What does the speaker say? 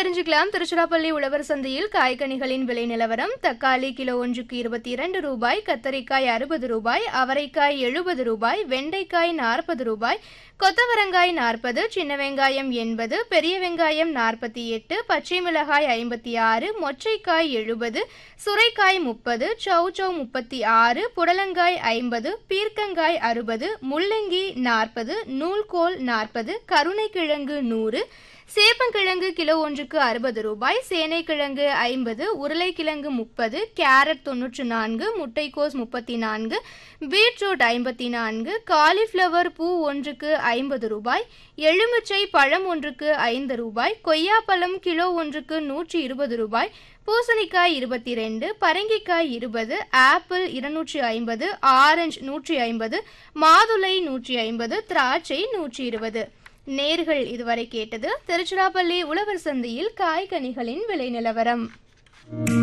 தெரிஞ்சுக்கலாம் திருச்சிராப்பள்ளி உழவர் சந்தையில் காய்கனிகளின் விலை நிலவரம் தக்காளி கிலோ ஒன்றுக்கு இருபத்தி இரண்டு ரூபாய் கத்தரிக்காய் அறுபது ரூபாய் அவரைக்காய் எழுபது ரூபாய் வெண்டைக்காய் நாற்பது ரூபாய் கொத்தவரங்காய் நாற்பது சின்ன வெங்காயம் எண்பது பெரிய வெங்காயம் நாற்பத்தி எட்டு பச்சை மிளகாய் ஐம்பத்தி ஆறு மொச்சைக்காய் எழுபது சுரைக்காய் முப்பது சௌ சௌ முப்பத்தி ஆறு புடலங்காய் ஐம்பது பீர்க்கங்காய் அறுபது முள்ளங்கி நாற்பது நூல்கோல் நாற்பது கருணைக்கிழங்கு நூறு சேப்பங்கிழங்கு கிலோ ஒன்றுக்கு அறுபது ரூபாய் சேனைக்கிழங்கு ஐம்பது உருளைக்கிழங்கு முப்பது கேரட் தொன்னூற்று நான்கு முட்டைக்கோஸ் முப்பத்தி நான்கு பீட்ரூட் ஐம்பத்தி நான்கு காலிஃப்ளவர் பூ ஒன்றுக்கு ஐம்பது ரூபாய் எலுமிச்சை பழம் ஒன்றுக்கு ஐந்து ரூபாய் கொய்யாப்பழம் கிலோ ஒன்றுக்கு நூற்றி இருபது ரூபாய் பூசணிக்காய் இருபத்தி ரெண்டு பரங்கிக்காய் இருபது ஆப்பிள் இருநூற்றி ஐம்பது ஆரஞ்சு நூற்றி ஐம்பது மாதுளை நூற்றி ஐம்பது திராட்சை நூற்றி இருபது நேர்கள் இதுவரை கேட்டது திருச்சிராப்பள்ளி உழவர் சந்தையில் காய்கனிகளின் விலை நிலவரம்